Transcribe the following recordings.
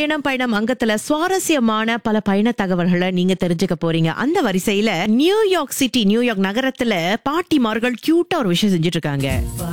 பயணம் பயணம் அங்கத்துல சுவாரஸ்யமான பல பயண தகவல்களை நீங்க தெரிஞ்சுக்க போறீங்க அந்த வரிசையில நியூயார்க் சிட்டி நியூயார்க் நகரத்துல பாட்டிமார்கள் கியூட்டா ஒரு விஷயம் செஞ்சுட்டு இருக்காங்க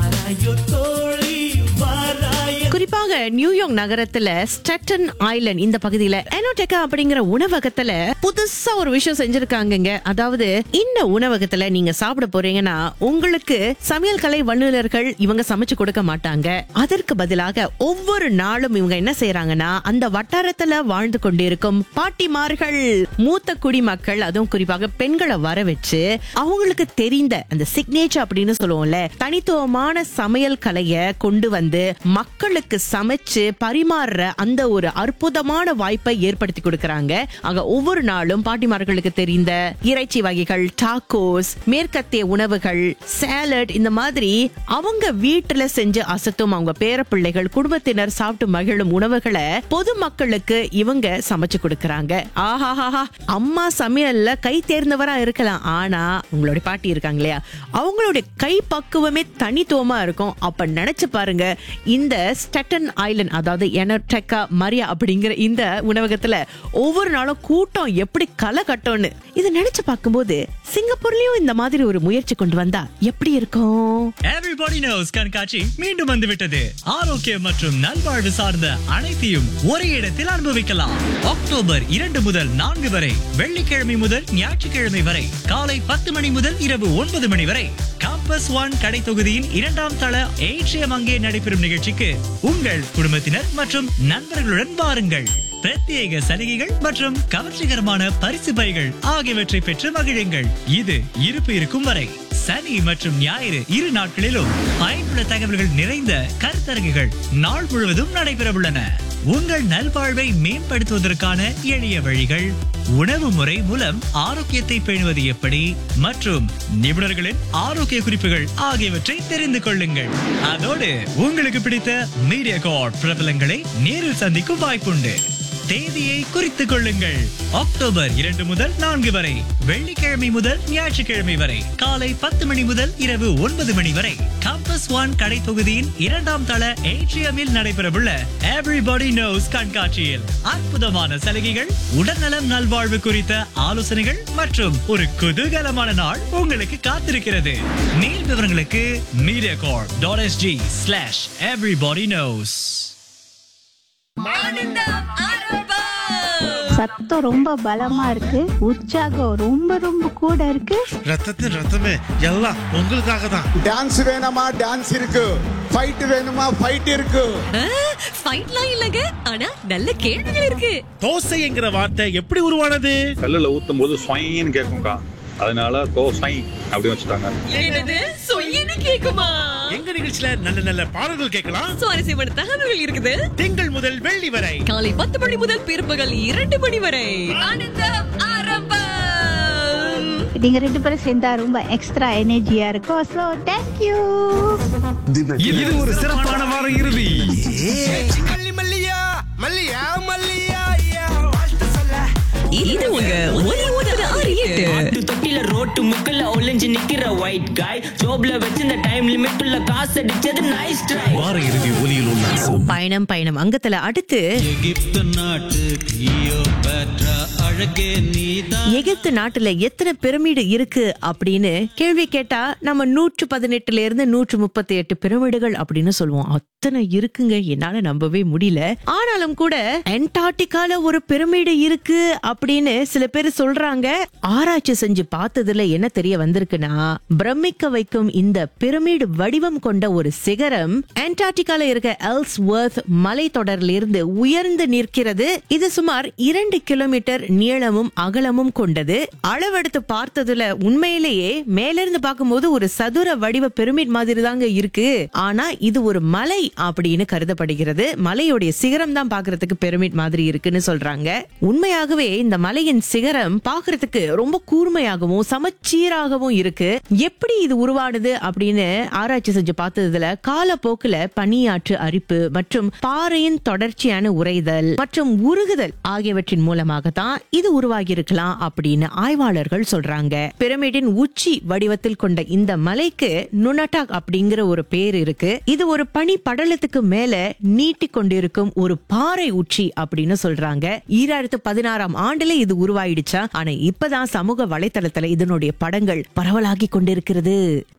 குறிப்பாக நியூயார்க் நகரத்துல ஸ்டட்டன் ஐலண்ட் இந்த பகுதியில எனோடெக்கா அப்படிங்கிற உணவகத்துல புதுசா ஒரு விஷயம் செஞ்சிருக்காங்கங்க அதாவது இந்த உணவகத்துல நீங்க சாப்பிட போறீங்கன்னா உங்களுக்கு சமையல் கலை வல்லுநர்கள் இவங்க சமைச்சு கொடுக்க மாட்டாங்க அதற்கு பதிலாக ஒவ்வொரு நாளும் இவங்க என்ன செய்யறாங்கன்னா அந்த வட்டாரத்துல வாழ்ந்து கொண்டிருக்கும் பாட்டிமார்கள் மூத்த குடிமக்கள் அதுவும் குறிப்பாக பெண்களை வர வச்சு அவங்களுக்கு தெரிந்த அந்த சிக்னேச்சர் அப்படின்னு சொல்லுவோம்ல தனித்துவமான சமையல் கலைய கொண்டு வந்து மக்களுக்கு சமைச்சு பரிமாறுற அந்த ஒரு அற்புதமான வாய்ப்பை ஏற்படுத்தி கொடுக்கறாங்க அங்க ஒவ்வொரு நாளும் பாட்டிமார்களுக்கு தெரிந்த இறைச்சி வகைகள் டாக்கோஸ் மேற்கத்திய உணவுகள் சாலட் இந்த மாதிரி அவங்க வீட்டுல செஞ்சு அசத்தும் அவங்க பேர பிள்ளைகள் குடும்பத்தினர் சாப்பிட்டு மகிழும் உணவுகளை பொதுமக்களுக்கு இவங்க சமைச்சு கொடுக்கறாங்க ஆஹாஹாஹா அம்மா சமையல்ல கை தேர்ந்தவரா இருக்கலாம் ஆனா உங்களுடைய பாட்டி இருக்காங்க இல்லையா அவங்களுடைய கை பக்குவமே தனித்துவமா இருக்கும் அப்ப நினைச்சு பாருங்க இந்த ஸ்டட்டன் ஐலண்ட் அதாவது எனடெக்கா மரியா அப்படிங்கிற இந்த உணவகத்துல ஒவ்வொரு நாளும் கூட்டம் எப்படி களை கட்டும்னு இதை நினைச்சு பார்க்கும்போது சிங்கப்பூர்லயும் இந்த மாதிரி ஒரு முயற்சி கொண்டு வந்தா எப்படி இருக்கும் எவ்ரிபாடி நோஸ் கண்காட்சி மீண்டும் வந்துவிட்டது ஆரோக்கியம் மற்றும் நல்வாழ்வு சார்ந்த அனைத்தையும் ஒரே இடத்தில் அனுபவிக்கலாம் அக்டோபர் இரண்டு முதல் நான்கு வரை வெள்ளிக்கிழமை முதல் ஞாயிற்றுக்கிழமை வரை காலை பத்து மணி முதல் இரவு ஒன்பது மணி வரை காம்பஸ் ஒன் கடை தொகுதியின் இரண்டாம் தள ஏற்றியம் அங்கே நடைபெறும் நிகழ்ச்சிக்கு உங்கள் குடும்பத்தினர் மற்றும் நண்பர்களுடன் வாருங்கள் பிரத்யேக சலுகைகள் மற்றும் கவர்ச்சிகரமான பரிசு பைகள் ஆகியவற்றை பெற்று மகிழுங்கள் இது இருப்பு இருக்கும் வரை சனி மற்றும் ஞாயிறு இரு நாட்களிலும் பயனுள்ள தகவல்கள் நிறைந்த கருத்தரங்குகள் நாள் முழுவதும் நடைபெறவுள்ளன உங்கள் நல்வாழ்வை மேம்படுத்துவதற்கான எளிய வழிகள் உணவு முறை மூலம் ஆரோக்கியத்தை பேணுவது எப்படி மற்றும் நிபுணர்களின் ஆரோக்கிய குறிப்புகள் ஆகியவற்றை தெரிந்து கொள்ளுங்கள் அதோடு உங்களுக்கு பிடித்த மீடியா கார்ட் பிரபலங்களை நேரில் சந்திக்கும் வாய்ப்புண்டு தேதியை குறித்துக் கொள்ளுங்கள் அக்டோபர் இரண்டு முதல் நான்கு வரை வெள்ளிக்கிழமை முதல் ஞாயிற்றுக்கிழமை வரை காலை பத்து மணி முதல் இரவு ஒன்பது மணி வரை கம்பஸ் ஒன் கடை தொகுதியின் இரண்டாம் தள ஏட்ரியமில் நடைபெறவுள்ள எவ்ரிபாடி நோஸ் கண்காட்சியில் அற்புதமான சலுகைகள் உடல்நலம் நல்வாழ்வு குறித்த ஆலோசனைகள் மற்றும் ஒரு குதூகலமான நாள் உங்களுக்கு காத்திருக்கிறது மேல் விவரங்களுக்கு media corp dot SG slash everybody knows சத்தம் ரொம்ப பலமா இருக்கு உற்சாகம் ரொம்ப ரொம்ப கூட இருக்கு ரத்தத்தின் ரத்தமே எல்லாம் உங்களுக்காக தான் டான்ஸ் வேணுமா டான்ஸ் இருக்கு ஃபைட் வேணுமா ஃபைட் இருக்கு ஃபைட்லாம் இல்லங்க ஆனா நல்ல கேள்விகள் இருக்கு தோசைங்கிற வார்த்தை எப்படி உருவானது கல்லுல ஊத்தும் போது ஸ்வைன்னு கேட்கும்க்கா அதனால தோசை அப்படின்னு வச்சுட்டாங்க என்னது சொய்யன்னு கேக்குமா எங்க நிகழ்ச்சியில நல்ல நல்ல பாடல்கள் கேட்கலாம் சுவாரஸ்யமான தகவல்கள் இருக்குது திங்கள் முதல் வெள்ளி வரை காலை பத்து மணி முதல் பிற்பகல் இரண்டு மணி வரை ஆனந்தம் ஆரம்பம் நீங்க ரெண்டு பேரும் சேர்ந்தா ரொம்ப எக்ஸ்ட்ரா எனர்ஜியா இருக்கும் ஸோ தேங்க்யூ இது ஒரு சிறப்பான வார இறுதி இது உங்க ஒலி ஒன்பது ஆறு எட்டு ஆட்டு தொட்டில ரோட்டு முக்கல்ல ஒளிஞ்சு நிக்கிற ஒயிட் காய் ஜோப்ல வச்சிருந்த டைம் லிமிட் உள்ள காசு அடிச்சது நைஸ் ட்ரை வார இறுதி ஒலியில் உல்லாசம் பயணம் பயணம் அங்கத்துல அடுத்து எகிப்து நாட்டு கிளியோபாட்ரா அழகே நீதான் எகிப்து நாட்டுல எத்தனை பிரமிடு இருக்கு அப்படின்னு கேள்வி கேட்டா நம்ம நூற்று பதினெட்டுல இருந்து நூற்று முப்பத்தி எட்டு பிரமிடுகள் அப்படின்னு சொல்லுவோம் அத்தனை இருக்குங்க என்னால நம்பவே முடியல ஆனாலும் கூட அண்டார்டிகால ஒரு பிரமிடு இருக்கு அப்படின்னு சில பேர் சொல்றாங்க ஆராய்ச்சி செஞ்சு பார்த்ததுல என்ன தெரிய வந்திருக்குன்னா பிரமிக்க வைக்கும் இந்த பிரமிடு வடிவம் கொண்ட ஒரு சிகரம் அண்டார்டிகால இருக்க எல்ஸ்வர்த் மலைத்தொடரில் இருந்து உயர்ந்து நிற்கிறது இது சுமார் இரண்டு கிலோமீட்டர் நீளமும் அகலமும் கொண்டது அளவெடுத்து பார்த்ததுல உண்மையிலேயே மேலிருந்து பார்க்கும்போது ஒரு சதுர வடிவ பிரமிட் மாதிரி தாங்க இருக்கு ஆனா இது ஒரு மலை அப்படின்னு கருதப்படுகிறது மலையுடைய சிகரம் தான் பாக்குறதுக்கு பிரமிட் மாதிரி இருக்குன்னு சொல்றாங்க உண்மையாகவே இந்த மலையின் சிகரம் பாக்குறதுக்கு ரொம்ப கூர்மையாகவும் சமச்சீராகவும் இருக்கு எப்படி இது உருவான உருவானது அப்படின்னு ஆராய்ச்சி செஞ்சு பார்த்ததுல காலப்போக்குல பனியாற்று அரிப்பு மற்றும் பாறையின் தொடர்ச்சியான உறைதல் மற்றும் உருகுதல் ஆகியவற்றின் மூலமாக தான் இது உருவாகி இருக்கலாம் அப்படின்னு ஆய்வாளர்கள் சொல்றாங்க பிரமிடின் உச்சி வடிவத்தில் கொண்ட இந்த மலைக்கு நுனட்டாக் அப்படிங்கிற ஒரு பேர் இருக்கு இது ஒரு பனி படலத்துக்கு மேல நீட்டி கொண்டிருக்கும் ஒரு பாறை உச்சி அப்படின்னு சொல்றாங்க ஈராயிரத்து பதினாறாம் ஆண்டுல இது உருவாயிடுச்சா ஆனா இப்பதான் சமூக வலைத்தளத்துல இதனுடைய படங்கள் பரவலாகி கொண்டிருக்கிறது